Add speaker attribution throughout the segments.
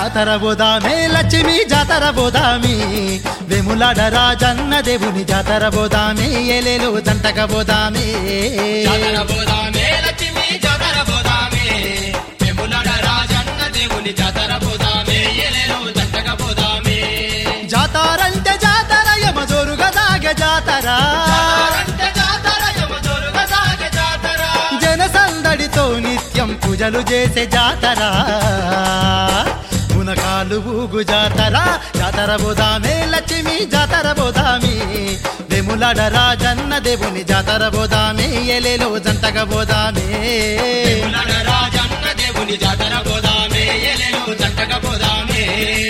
Speaker 1: జాతర బోదామే లక్ష్మి జాతర బోదామి వెములాడ రాజన్న దేవుని జాతర బోదామే ఎలేలో దంటక బోదామే
Speaker 2: జాతర బోదామే లక్ష్మి జాతర బోదామే వెములడ రాజన్న దేవుని జాతర బోదామే ఎలేలో దంటక బోదామే
Speaker 1: జాతారంటే జాతర యమ జోరుగా సాగే జాతర
Speaker 2: జాతరంటే జాతర యమదొరుగా సాగే జాతర
Speaker 1: జన సందడితో నిత్యం పూజలు చేసే జాతర మునకాలు ఊగు జాతర జాతర బోదామే లక్ష్మి జాతర బోదామి వెములాడ రాజన్న దేవుని జాతర బోదామే ఎలేలో జంటగా బోదామే
Speaker 2: వెములడ రాజన్న దేవుని జాతర బోదామే ఎలేలో దంటక బోదామే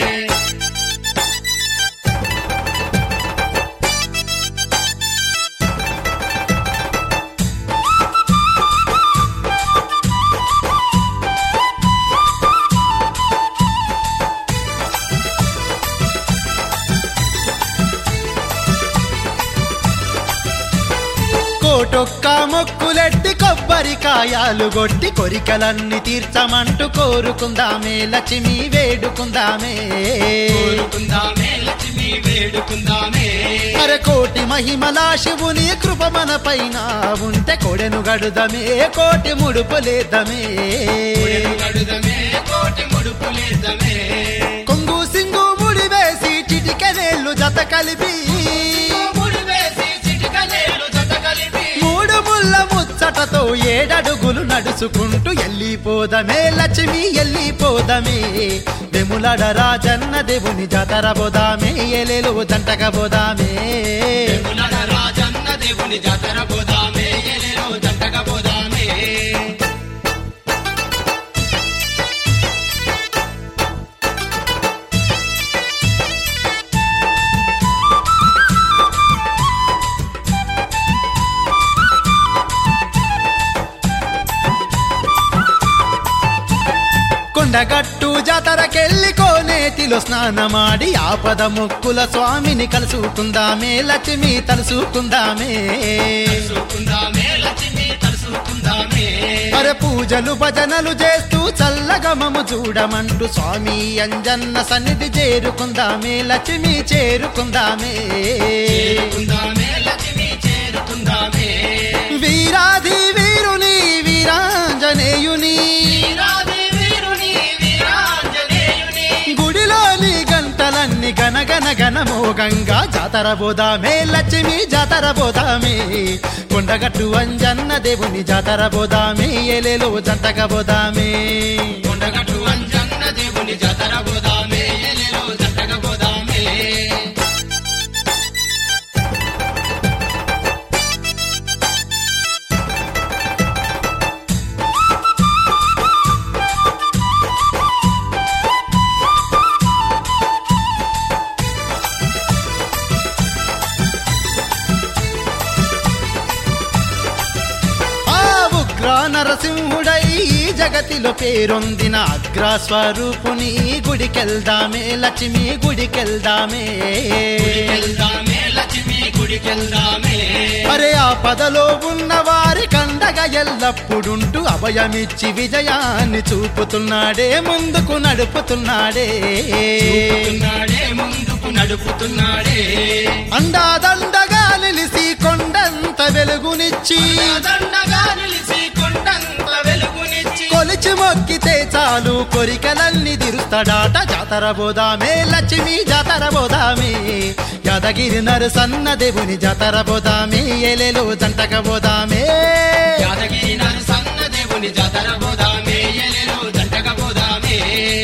Speaker 1: కోటొక్క మొక్కులెట్టి కొబ్బరికాయాలు కొట్టి కొరికలన్నీ తీర్చమంటూ కోరుకుందామే లక్ష్మి వేడుకుందామే
Speaker 2: కోరుకుందామే లక్ష్మి వేడుకుందామే
Speaker 1: అరే కోటి మహిమలా శివుని కృప మన పైన ఉంటే కొడెను గడుదమే కోటి ముడుపులేదమే
Speaker 2: కోడెను గడుదమే కోటి ముడుపులేదమే
Speaker 1: కొంగు సింగు ముడి వేసి చిటికెనేళ్ళు జత కలిపి
Speaker 2: ముడి వేసి చిటికలేలు జత కలిపి
Speaker 1: మూడు ముళ్ళ ముచ్చటతో ఏడడుగులు నడుచుకుంటూ ఎల్లిపోదమే లక్ష్మి ఎల్లిపోదమే వెములడ రాజన్న దేవుని జాతర బోదామే ఎలేలో జంటక బోదామే
Speaker 2: వెములడ రాజన్న దేవుని జాతర బోదామే ఎలేలో దంటక బోదామే
Speaker 1: కొండగట్టు జాతరకెళ్ళి కోనేటిలో స్నానమాడి ఆపద మొక్కుల స్వామిని కలుసుకుందామే లక్ష్మి తలుసుకుందామే
Speaker 2: తలుసుకుందామే లక్ష్మి తలుసుకుందామే
Speaker 1: అరే పూజలు భజనలు చేస్తూ చల్లగమము చూడమంటూ స్వామి అంజన్న సన్నిధి చేరుకుందామే లక్ష్మి చేరుకుందామే
Speaker 2: చేరుకుందామే లక్ష్మి చేరుకుందామే
Speaker 1: వీరాది వీరుని వీరాంజనేయుని
Speaker 2: వీరాది వీరుని వీరాంజనేయుని
Speaker 1: గుడిలోని గంటలన్నీ గనగన గనమోగంగా జాతర బోదామే లక్ష్మి జాతర బోదామే కొండగట్టు అంజన్న దేవుని జాతర బోదామే ఎలేలో జంటగా బోదామే
Speaker 2: కొండగట్టు అంజన్న దేవుని జాతర బోదామే ఎలేలో దంటక బోదామే
Speaker 1: ఆ ఉగ్ర నరసింహుడై ఈ జగతిలో పేరొందిన అగ్ర స్వరూపుని గుడికెళ్దామే లక్ష్మి గుడికెళ్దామే
Speaker 2: గుడికెళ్దామే లక్ష్మి గుడికెళ్దామే
Speaker 1: అరే ఆ పదలో ఉన్న వారి కండగా ఎల్లప్పుడుంటూ అభయమిచ్చి విజయాన్ని చూపుతున్నాడే ముందుకు నడుపుతున్నాడే
Speaker 2: చూపుతున్నాడే ముందుకు నడుపుతున్నాడే
Speaker 1: అండాదండగా నిలిసి కొండంత వెలుగునిచ్చి
Speaker 2: దండగా నిలిచి కొండంత వెలుగునిచ్చి
Speaker 1: కొలిచి మొక్కితే చాలు కొరికలన్నీ తిరుస్తాడాట జాతర బోదామే లక్ష్మి జాతర బోదామే యాదగిరి నరసన్న దేవుని జాతర బోదామే ఎలేలో జంటక బోదామే
Speaker 2: యాదగిరి నరసన్న దేవుని జాతర బోదామే ఎలేలో దంటక బోదామే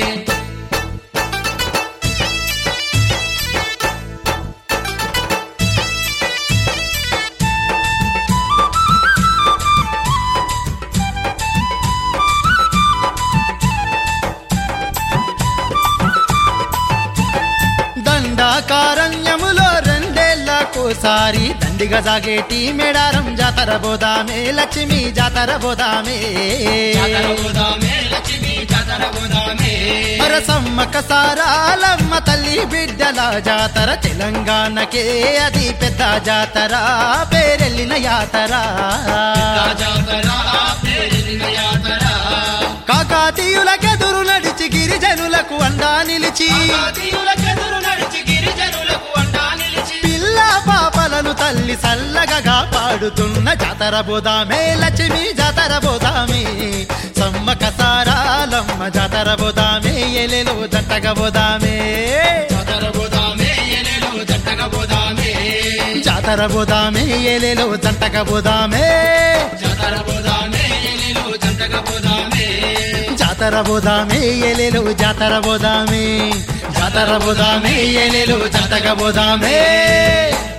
Speaker 1: దండాకారణ్యములో రెండేళ్లకోసారి దండిగా సాగేటి మేడారం జాతర బోదామే లక్ష్మి జాతర బోదామే
Speaker 2: జాతర బోదామే లక్ష్మి జాతర బోదామే
Speaker 1: సమ్మక్క సారాలమ్మ తల్లి బిడ్డల జాతర తెలంగాణకే అది పెద్ద జాతర పేరెళ్ళిన యాతర
Speaker 2: ఆ జాతర పేరెళ్ళిన యాతర
Speaker 1: కాకాతీయులకెదురు నడిచి గిరిజనుల గిరిజనులకు అండా నిలిచి
Speaker 2: కాకతీయులకెదురు నడిచి గిరిజనులకు అండా నిలిచి
Speaker 1: పిల్ల పాపలను తల్లి సల్లగగా పాడుతున్న జాతర బోదామే లక్ష్మి జాతర బోదామే సమ్మక సారాలమ్మ జాతర బోదామే ఎలెలో జంటగా బోదామే
Speaker 2: జాతర బోదామే ఎలెలో జంటగా బోదామే
Speaker 1: జాతర బోదామే ఎలెలో జంటగా బోదామే
Speaker 2: జాతర బోదామే ఎలెలో జంటగా బోదామే
Speaker 1: జాతర బోదామే ఎలెలో జాతర బోదామే జాతర బోదామే ఎలెలో జంటగా బోదామే